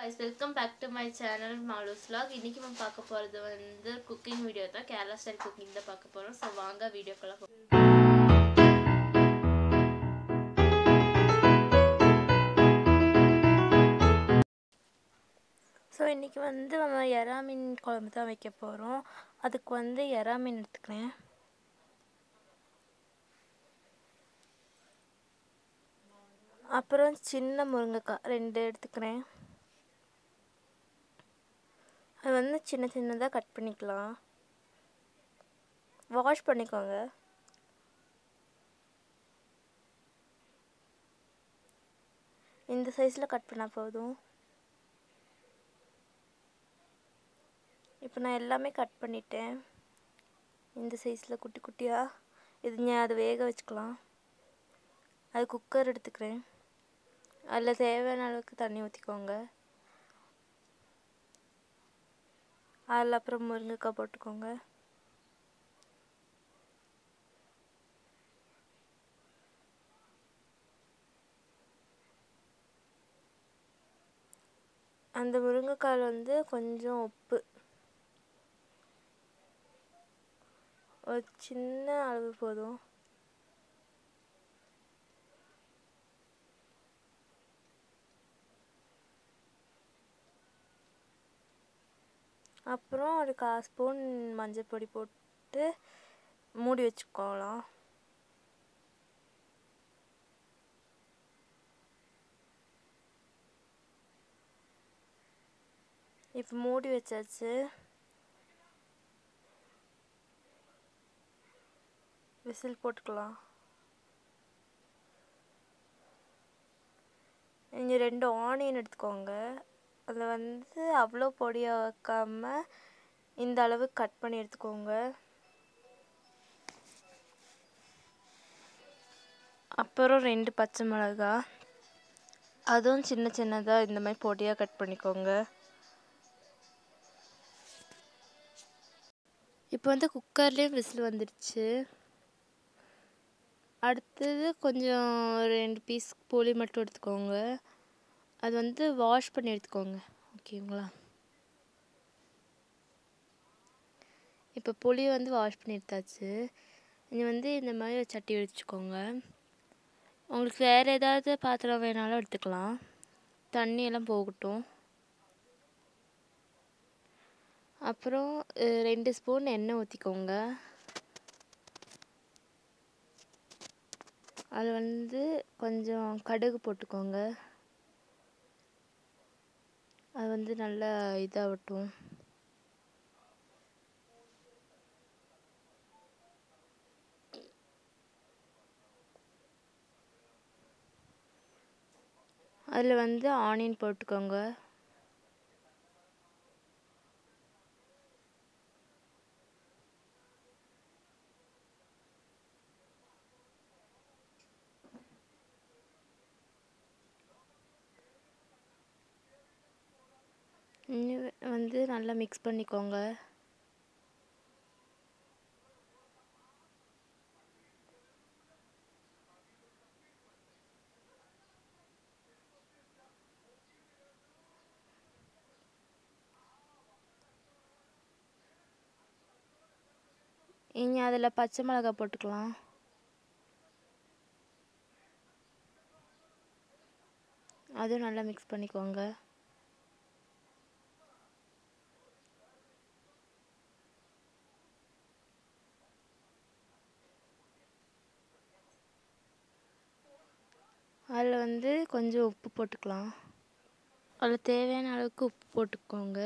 guys welcome back to my channel மாலூஸ் vlog இன்னைக்கு நம்ம பார்க்க போகிறது வந்து குக்கிங் வீடியோ தான் கேரளா ஸ்டைல் குக்கிங் தான் பார்க்க போகிறோம் ஸோ வாங்க வீடியோக்குள்ள போ ஸோ இன்றைக்கி வந்து நம்ம எறா மீன் குழம்பு தான் வைக்க போகிறோம் அதுக்கு வந்து எறா மீன் எடுத்துக்கிறேன் அப்புறம் சின்ன முருங்கைக்காய் ரெண்டு எடுத்துக்கிறேன் அது வந்து சின்ன சின்னதாக கட் பண்ணிக்கலாம் வாஷ் பண்ணிக்கோங்க இந்த சைஸில் கட் பண்ணால் போதும் இப்போ நான் எல்லாமே கட் பண்ணிட்டேன் இந்த சைஸில் குட்டி குட்டியாக இது நான் அதை வேக வச்சுக்கலாம் அது குக்கர் எடுத்துக்கிறேன் அதில் தேவையான அளவுக்கு தண்ணி ஊற்றிக்கோங்க அதில் அப்புறம் முருங்கைக்காய் போட்டுக்கோங்க அந்த முருங்கைக்காயில் வந்து கொஞ்சம் உப்பு ஒரு சின்ன அளவு போதும் அப்புறம் ஒரு கால் ஸ்பூன் மஞ்சள் பொடி போட்டு மூடி வச்சுக்கோலாம் இப்போ மூடி வச்சாச்சு விசில் போட்டுக்கலாம் நீங்கள் ரெண்டு ஆனியன் எடுத்துக்கோங்க அதில் வந்து அவ்வளோ பொடியாக வைக்காமல் இந்த அளவு கட் பண்ணி எடுத்துக்கோங்க அப்புறம் ரெண்டு பச்சை மிளகா அதுவும் சின்ன சின்னதாக இந்த மாதிரி பொடியாக கட் பண்ணிக்கோங்க இப்போ வந்து குக்கர்லேயும் விசில் வந்துடுச்சு அடுத்தது கொஞ்சம் ரெண்டு பீஸ் புளி மட்டும் எடுத்துக்கோங்க அது வந்து வாஷ் பண்ணி எடுத்துக்கோங்க ஓகேங்களா இப்போ புளி வந்து வாஷ் பண்ணி எடுத்தாச்சு நீங்கள் வந்து இந்த மாதிரி ஒரு சட்டி வச்சுக்கோங்க உங்களுக்கு வேறு ஏதாவது பாத்திரம் வேணாலும் எடுத்துக்கலாம் தண்ணி எல்லாம் போகட்டும் அப்புறம் ரெண்டு ஸ்பூன் எண்ணெய் ஊற்றிக்கோங்க அது வந்து கொஞ்சம் கடுகு போட்டுக்கோங்க அது வந்து நல்லா இதாகட்டும் அதில் வந்து ஆனியன் போட்டுக்கோங்க வந்து நல்லா மிக்ஸ் பண்ணிக்கோங்க இனி அதில் பச்சை மிளகாய் போட்டுக்கலாம் அதுவும் நல்லா மிக்ஸ் பண்ணிக்கோங்க அதில் வந்து கொஞ்சம் உப்பு போட்டுக்கலாம் அதில் தேவையான அளவுக்கு உப்பு போட்டுக்கோங்க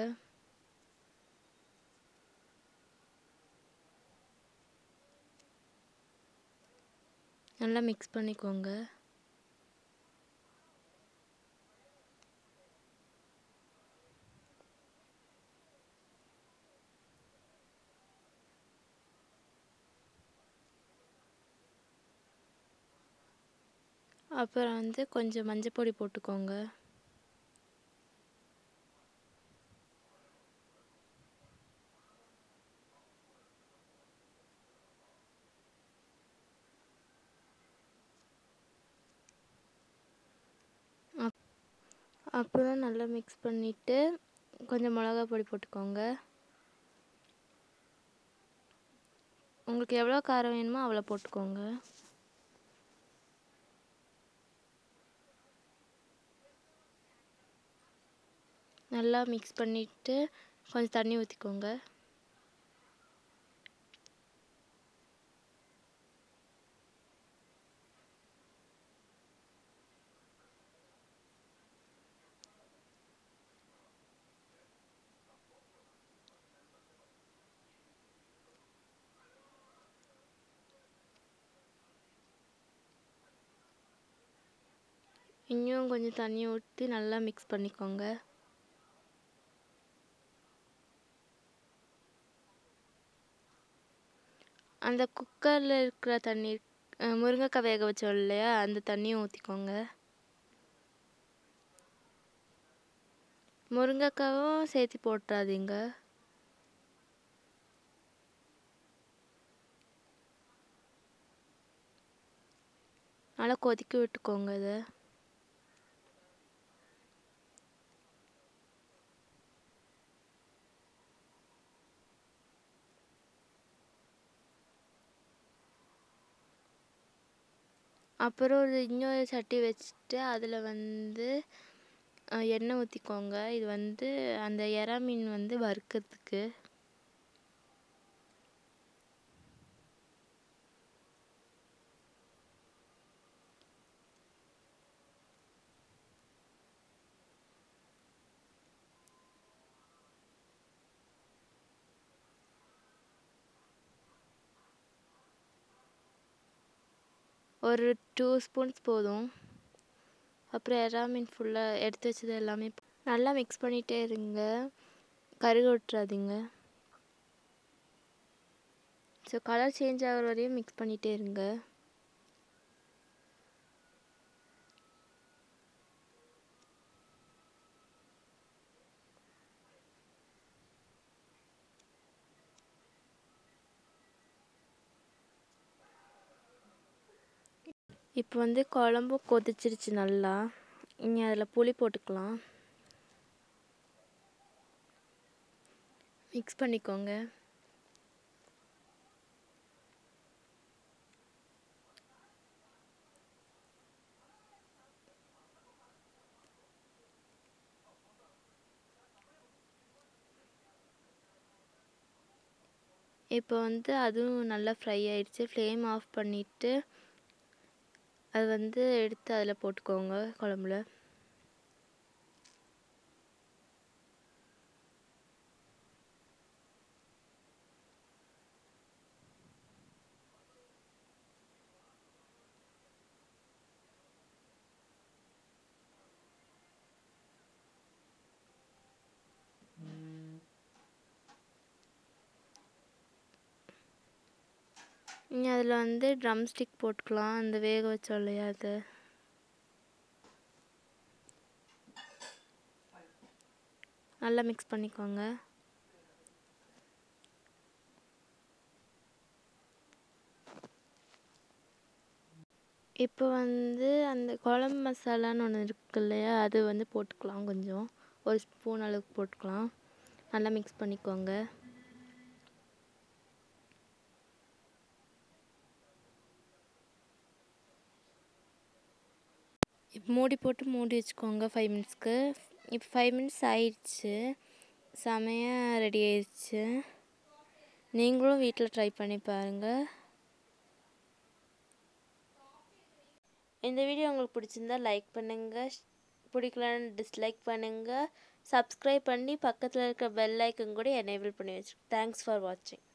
நல்லா மிக்ஸ் பண்ணிக்கோங்க அப்புறம் வந்து கொஞ்சம் மஞ்சள் பொடி போட்டுக்கோங்க அப்புறம் நல்லா மிக்ஸ் பண்ணிவிட்டு கொஞ்சம் மிளகா பொடி போட்டுக்கோங்க உங்களுக்கு எவ்வளோ காரம் வேணுமோ அவ்வளோ போட்டுக்கோங்க நல்லா மிக்ஸ் பண்ணிவிட்டு கொஞ்சம் தண்ணி ஊற்றிக்கோங்க இன்னும் கொஞ்சம் தண்ணி ஊற்றி நல்லா மிக்ஸ் பண்ணிக்கோங்க அந்த குக்கரில் இருக்கிற தண்ணி முருங்கைக்காய் வேக வச்சோம் இல்லையா அந்த தண்ணியும் ஊற்றிக்கோங்க முருங்கைக்காவும் சேர்த்து போட்டுறாதீங்க நல்லா கொதிக்க விட்டுக்கோங்க இதை அப்புறம் ஒரு இன்னொரு சட்டி வச்சுட்டு அதில் வந்து எண்ணெய் ஊற்றிக்கோங்க இது வந்து அந்த எறா மீன் வந்து வறுக்கிறதுக்கு ஒரு டூ ஸ்பூன்ஸ் போதும் அப்புறம் எறா மீன் ஃபுல்லாக எடுத்து வச்சது எல்லாமே நல்லா மிக்ஸ் பண்ணிகிட்டே இருங்க கருக விட்டுறாதீங்க ஸோ கலர் சேஞ்ச் ஆகிற வரையும் மிக்ஸ் பண்ணிகிட்டே இருங்க இப்போ வந்து குழம்பு கொதிச்சிருச்சு நல்லா இனி அதில் புளி போட்டுக்கலாம் மிக்ஸ் பண்ணிக்கோங்க இப்போ வந்து அதுவும் நல்லா ஃப்ரை ஆயிடுச்சு ஃப்ளேம் ஆஃப் பண்ணிவிட்டு அது வந்து எடுத்து அதில் போட்டுக்கோங்க குழம்புல இனி அதில் வந்து ட்ரம் ஸ்டிக் போட்டுக்கலாம் அந்த வேக வச்சோம் இல்லையா அது நல்லா மிக்ஸ் பண்ணிக்கோங்க இப்போ வந்து அந்த குழம்பு மசாலான்னு ஒன்று இருக்கு இல்லையா அது வந்து போட்டுக்கலாம் கொஞ்சம் ஒரு ஸ்பூன் அளவுக்கு போட்டுக்கலாம் நல்லா மிக்ஸ் பண்ணிக்கோங்க இப்போ மூடி போட்டு மூடி வச்சுக்கோங்க ஃபைவ் மினிட்ஸ்க்கு இப்போ ஃபைவ் மினிட்ஸ் ஆயிடுச்சு செமையாக ரெடி ஆயிடுச்சு நீங்களும் வீட்டில் ட்ரை பண்ணி பாருங்கள் இந்த வீடியோ உங்களுக்கு பிடிச்சிருந்தா லைக் பண்ணுங்கள் பிடிக்கலன்னு டிஸ்லைக் பண்ணுங்கள் சப்ஸ்கிரைப் பண்ணி பக்கத்தில் இருக்க பெல் ஐக்கன் கூட எனேபிள் பண்ணி வச்சு தேங்க்ஸ் ஃபார் வாட்சிங்